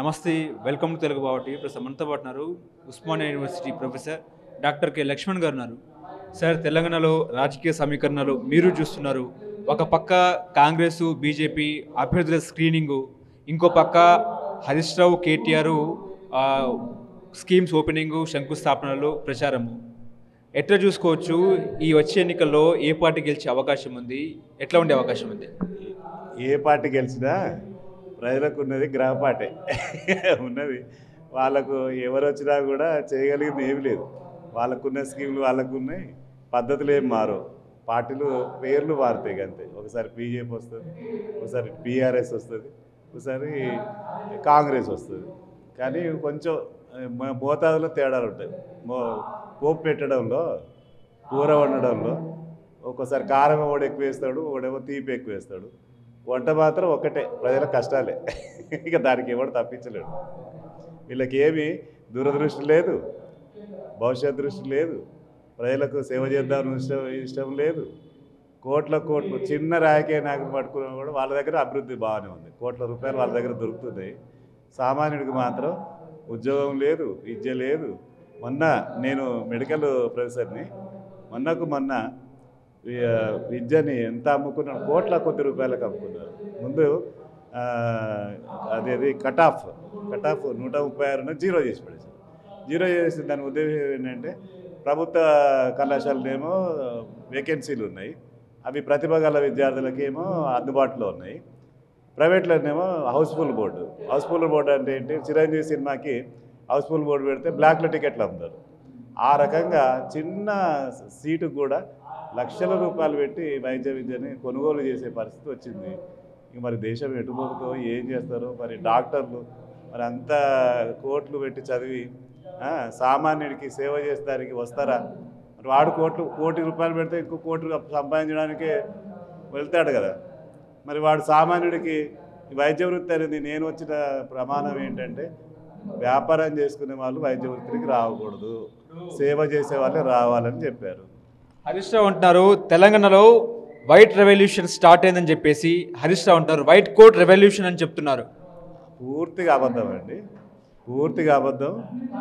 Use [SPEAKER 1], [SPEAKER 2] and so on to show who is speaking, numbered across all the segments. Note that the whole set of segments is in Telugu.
[SPEAKER 1] నమస్తే వెల్కమ్ టు తెలుగు బావటి ప్రస్తుతం మనతో పాటు ఉన్నారు Osmania university professor doctor K Laxman గారు ఉన్నారు సార్ తెలంగాణలో రాజకీయ సమీకరణలు మీరు చూస్తున్నారు ఒక పక్క కాంగ్రెస్ బీజేపీ అభ్యర్థుల స్క్రీనింగు ఇంకో పక్క హరీష్ రావు కేటీఆర్ ఆ, స్కీమ్స్ ఓపెనింగు శంకుస్థాపనలు ప్రచారము ఎట్లా చూసుకోవచ్చు ఈ వచ్చే ఎన్నికల్లో ఏ పార్టీ గెలిచే అవకాశం ఉంది ఎట్లా ఉండే అవకాశం ఉంది
[SPEAKER 2] ఏ పార్టీ గెలిచినా ప్రజలకు ఉన్నది గ్రహపాటే ఉన్నది వాళ్ళకు ఎవరు వచ్చినా కూడా చేయగలిగింది ఏమి లేదు వాళ్ళకున్న స్కీములు వాళ్ళకు ఉన్నాయి పద్ధతులు ఏం మారు పార్టీలు పేర్లు మారుతాయి అంతే ఒకసారి బీజేపీ వస్తుంది ఒకసారి బీఆర్ఎస్ వస్తుంది ఒకసారి కాంగ్రెస్ వస్తుంది కానీ కొంచెం మ- మోతాదులో తేడాలు ఉంటాయి మో పోపు పెట్టడంలో కూర వండడంలో ఒక్కోసారి కారం ఒకడు ఎక్కువ వేస్తాడు ఒకడేమో తీపి ఎక్కువ వేస్తాడు వంట మాత్రం ఒక్కటే ప్రజల కష్టాలే ఇక దానికి ఎవడు తప్పించలేడు వీళ్ళకి ఏమి దూరదృష్టి లేదు భవిష్యత్ దృష్టి లేదు ప్రజలకు సేవ చేద్దామని ఇష్టం ఇష్టం లేదు కోట్ల కోట్లు చిన్న రాజకీయ నాయకులు పట్టుకున్నా కూడా వాళ్ళ దగ్గర అభివృద్ధి బాగానే ఉంది కోట్ల రూపాయలు వాళ్ళ దగ్గర దొరుకుతున్నాయి సామాన్యుడికి మాత్రం ఉద్యోగం లేదు విద్య లేదు మొన్న నేను మెడికల్ ప్రొఫెసర్ని మొన్నకు మొన్న వి- విద్యని ఎంత అమ్ముకున్నాడు కోట్ల కొద్ది రూపాయలకు అమ్ముకున్నారు ముందు ఆ, అదేది కట్ ఆఫ్ కట్ ఆఫ్ నూట ముప్పై ఆరున జీరో చేసి పడేశారు జీరో చేసి దాని ఉద్దేశం ఏంటంటే ప్రభుత్వ కళాశాలలేమో వేకెన్సీలు ఉన్నాయి అవి ప్రతిభ గల విద్యార్థులకేమో అందుబాటులో ఉన్నాయి ప్రైవేట్లోనేమో హౌస్ఫుల్ బోర్డు హౌస్ఫుల్ బోర్డు అంటే ఏంటి చిరంజీవి సినిమాకి హౌస్ఫుల్ బోర్డు పెడితే బ్లాక్లో టికెట్లు అమ్ముతారు ఆ రకంగా చిన్న సీటుకు కూడా లక్షల రూపాయలు పెట్టి వైద్య విద్యని కొనుగోలు చేసే పరిస్థితి వచ్చింది ఇంక మరి దేశం ఎటుపోతుందో ఏం చేస్తారో మరి డాక్టర్లు మరి అంత కోట్లు పెట్టి చదివి ఆ, సామాన్యుడికి సేవ చేసేదానికి వస్తారా మరి వాడు కోట్లు కోటి రూపాయలు పెడితే ఇంకో కోటి సంపాదించడానికే వెళ్తాడు కదా మరి వాడు సామాన్యుడికి ఈ వైద్య వృత్తి అనేది నేను వచ్చిన ప్రమాణం ఏంటంటే వ్యాపారం చేసుకునే వాళ్ళు వైద్య వృత్తికి రాకూడదు సేవ చేసే వాళ్ళే రావాలని చెప్పారు
[SPEAKER 1] హరీష్ రావు అంటున్నారు తెలంగాణలో వైట్ రెవల్యూషన్ స్టార్ట్ అయిందని చెప్పేసి హరీష్ రావు అంటారు వైట్ కోట్ రెవల్యూషన్ అని చెప్తున్నారు
[SPEAKER 2] పూర్తిగా అబద్ధం అండి పూర్తిగా అబద్ధం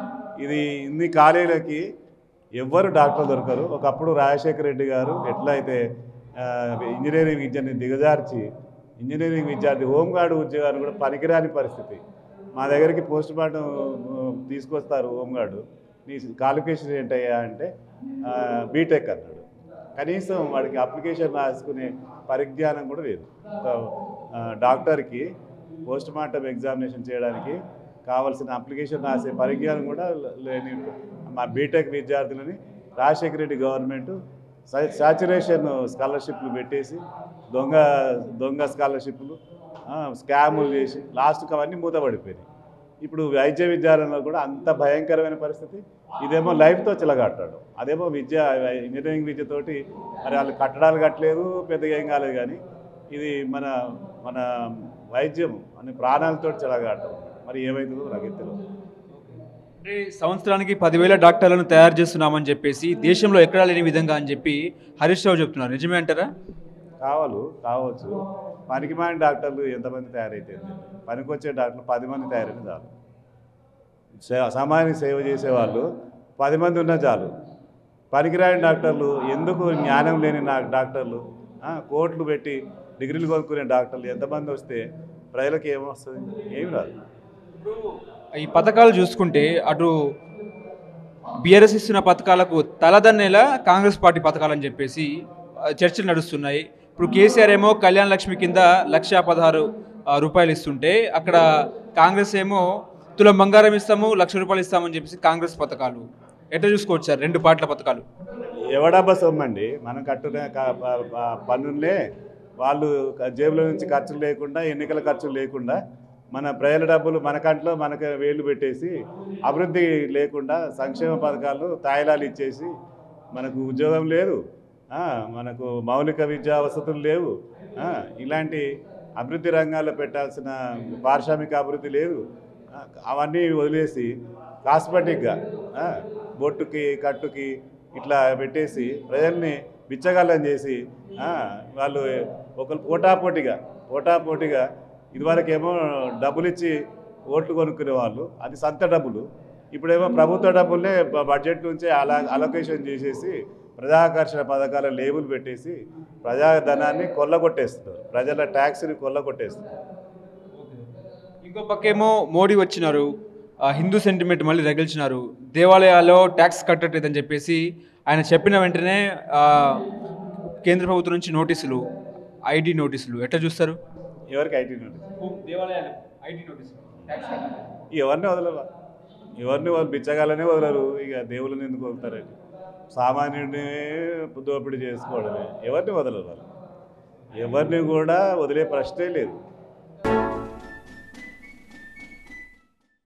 [SPEAKER 2] ఇది ఇన్ని ఖాళీలకి ఎవ్వరు డాక్టర్లు దొరకరు ఒకప్పుడు రాజశేఖర రెడ్డి గారు ఎట్లా అయితే ఆ, ఇంజనీరింగ్ విద్యని దిగజార్చి ఇంజనీరింగ్ విద్యార్థి హోంగార్డు ఉద్యోగాలు కూడా పనికిరాని పరిస్థితి మా దగ్గరికి పోస్ట్ మార్టం ఆ, తీసుకొస్తారు హోంగార్డు నీ క్వాలిఫికేషన్ ఏంటయ్యా అంటే ఆ, బీటెక్ అన్నాడు కనీసం వాడికి అప్లికేషన్ రాసుకునే పరిజ్ఞానం కూడా లేదు ఒక ఆ, డాక్టర్కి పోస్ట్ మార్టం ఎగ్జామినేషన్ చేయడానికి కావాల్సిన అప్లికేషన్ రాసే పరిజ్ఞానం కూడా లేని మా బీటెక్ విద్యార్థులని రాజశేఖర రెడ్డి గవర్నమెంట్ సాచురేషన్ స్కాలర్షిప్లు పెట్టేసి దొంగ దొంగ స్కాలర్షిప్లు ఆ, స్కాములు చేసి లాస్ట్కి అవన్నీ మూతపడిపోయినాయి ఇప్పుడు వైద్య విద్యాలయంలో కూడా అంత భయంకరమైన పరిస్థితి ఇదేమో లైఫ్తో చిలగాటాడు అదేమో విద్య ఇంజనీరింగ్ విద్యతోటి మరి వాళ్ళు కట్టడాలు కట్టలేదు పెద్దగా ఏం కాలేదు కానీ ఇది మన మన వైద్యం అనే ప్రాణాలతో చిలగాటం మరి ఏమైతుందో నాకు తెలియదు
[SPEAKER 1] అంటే సంవత్సరానికి పదివేల డాక్టర్లను తయారు చేస్తున్నామని చెప్పేసి దేశంలో ఎక్కడా లేని విధంగా అని చెప్పి హరీష్ రావు చెప్తున్నారు నిజమే అంటారా
[SPEAKER 2] కావాలి కావచ్చు పనికిమాలిన డాక్టర్లు ఎంతమంది తయారైతే పనికొచ్చే డాక్టర్లు పది మంది తయారైన చాలు సే- సామాన్య సేవ చేసేవాళ్ళు పది మంది ఉన్నా చాలు పనికిరాని డాక్టర్లు ఎందుకు జ్ఞానం లేని నా డాక్టర్లు ఆ, కోట్లు పెట్టి డిగ్రీలు కొనుక్కునే డాక్టర్లు ఎంతమంది వస్తే ప్రజలకు ఏమొస్తుంది ఏమి రాదు
[SPEAKER 1] ఈ పథకాలు చూసుకుంటే అటు బీఆర్ఎస్ ఇస్తున్న పథకాలకు తలదన్నేలా కాంగ్రెస్ పార్టీ పథకాలని చెప్పేసి ఆ, చర్చలు నడుస్తున్నాయి ఇప్పుడు కేసీఆర్ ఏమో కళ్యాణ లక్ష్మి కింద లక్ష పదహారు ఆ, రూపాయలు ఇస్తుంటే అక్కడ కాంగ్రెస్ ఏమో తులం బంగారం ఇస్తాము లక్ష రూపాయలు ఇస్తామని చెప్పేసి కాంగ్రెస్ పథకాలు ఎట్లా చూసుకోవచ్చు సార్ రెండు పార్టీల పథకాలు
[SPEAKER 2] ఎవడబ్బా సొమ్మండి మనం కట్టున క- ప- ప- పన్నులే వాళ్ళు క- జేబులో నుంచి ఖర్చులు లేకుండా ఎన్నికల ఖర్చులు లేకుండా మన ప్రజల డబ్బులు మన కంట్లో మనకు వేలు పెట్టేసి అభివృద్ధి లేకుండా సంక్షేమ పథకాలు తాయిలాలు ఇచ్చేసి మనకు ఉద్యోగం లేదు ఆ, మనకు మౌలిక విద్యా వసతులు లేవు ఆ, ఇలాంటి అభివృద్ధి రంగాల్లో పెట్టాల్సిన పారిశ్రామిక అభివృద్ధి లేదు ఆ, అవన్నీ వదిలేసి కాస్మెటిక్గా ఆ, బొట్టుకి కట్టుకి ఇట్లా పెట్టేసి ప్రజల్ని బిచ్చగాళ్ళని చేసి ఆ, వాళ్ళు ఒకరు పోటాపోటీగా పోటాపోటీగా ఇదివరకేమో డబ్బులు ఇచ్చి ఓట్లు కొనుక్కునే వాళ్ళు అది సొంత డబ్బులు ఇప్పుడేమో ప్రభుత్వ డబ్బుల్నే బ- బడ్జెట్ నుంచే అలా అలొకేషన్ చేసేసి ప్రజాకర్షణ పథకాల లేబుల్ పెట్టేసి ప్రజాధనాన్ని కొల్లగొట్టేస్తున్నారు ప్రజల ట్యాక్స్ని కొల్లగొట్టేస్తున్నారు
[SPEAKER 1] ఇంకో పక్కేమో మోడీ వచ్చినారు ఆ, హిందూ సెంటిమెంట్ మళ్ళీ రగిల్చినారు దేవాలయాల్లో ట్యాక్స్ కట్టట్లేదని చెప్పేసి ఆయన చెప్పిన వెంటనే ఆ, కేంద్ర ప్రభుత్వం నుంచి నోటీసులు ఐడి నోటీసులు ఎట్లా చూస్తారు
[SPEAKER 2] ఎవరికి ఐటీ నోటీస్
[SPEAKER 1] దేవాలయాలు ఐడి నోటీసులు
[SPEAKER 2] ఎవరిని వదలరు ఎవరిని వాళ్ళు బిచ్చగాలనే వదలరు ఇక దేవుళ్ళని ఎందుకు వదులుతారండి సామాన్యుడిని దోపిడీ చేసుకోవడమే ఎవరిని వదలరు వాళ్ళు ఎవరిని కూడా వదిలే ప్రశ్నే లేదు